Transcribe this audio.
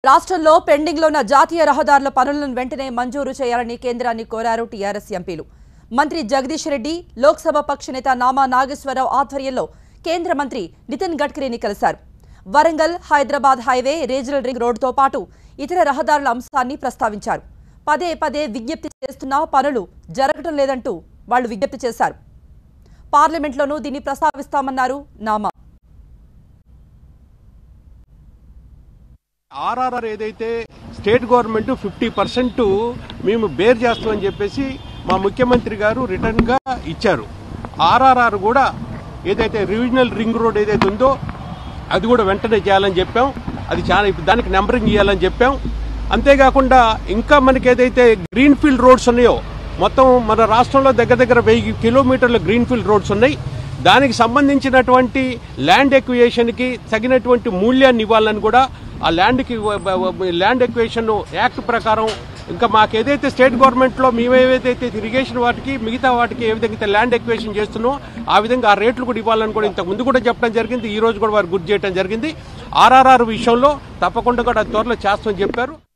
రాష్ట్రంలో పెండింగ్లో ఉన్న జాతీయ రహదారుల పనులను వెంటనే మంజూరు చేయాలని కేంద్రాన్ని కోరారు టీఆర్ఎస్ ఎంపీలు మంత్రి జగదీష్ రెడ్డి లోక్సభ పక్ష నేత నామా నాగేశ్వరరావు ఆధ్వర్యంలో కేంద్ర మంత్రి నితిన్ గడ్కరీని కలిశారు Warangal Hyderabad highway regional ring రోడ్డుతో పాటు ఇతర రహదారుల అంశాన్ని ప్రస్తావించారు పదే పదే విజ్ఞప్తి చేస్తున్నా పనులు జరగటం లేదంటూ వాళ్ళు విజ్ఞప్తి చేశారు పార్లమెంట్లోనూ దీన్ని ప్రస్తావిస్తామన్నారు నామా ఆర్ఆర్ఆర్ ఏదైతే స్టేట్ గవర్నమెంట్ ఫిఫ్టీ పర్సెంట్ మేము బేర్ చేస్తామని చెప్పేసి మా ముఖ్యమంత్రి గారు రిటర్న్ గా ఇచ్చారు ఆర్ఆర్ఆర్ కూడా ఏదైతే రీజనల్ రింగ్ రోడ్ ఏదైతే ఉందో అది కూడా వెంటనే చేయాలని చెప్పాం అది చాలా ఇప్పుడు దానికి నెంబరింగ్ ఇవ్వాలని చెప్పాం అంతేకాకుండా ఇంకా మనకి ఏదైతే గ్రీన్ ఫీల్డ్ రోడ్స్ ఉన్నాయో మొత్తం మన రాష్ట్రంలో దగ్గర దగ్గర వెయ్యి కిలోమీటర్ల గ్రీన్ ఫీల్డ్ రోడ్స్ ఉన్నాయి దానికి సంబంధించినటువంటి ల్యాండ్ ఎక్వియేషన్కి తగినటువంటి మూల్యాన్ని ఇవ్వాలని కూడా ఆ ల్యాండ్కి ల్యాండ్ ఎక్వేషన్ యాక్ట్ ప్రకారం ఇంకా మాకు ఏదైతే స్టేట్ గవర్నమెంట్లో మేము ఏదైతే ఇరిగేషన్ వాటికి మిగతా వాటికి ఏ విధంగా అయితే ల్యాండ్ ఎక్వేషన్ చేస్తున్నామో ఆ విధంగా ఆ రేట్లు కూడా ఇవ్వాలని కూడా ఇంతకు ముందు కూడా చెప్పడం జరిగింది ఈ రోజు కూడా వారు గుర్తు చేయడం జరిగింది ఆర్ఆర్ఆర్ విషయంలో తప్పకుండా కూడా త్వరలో చేస్తామని చెప్పారు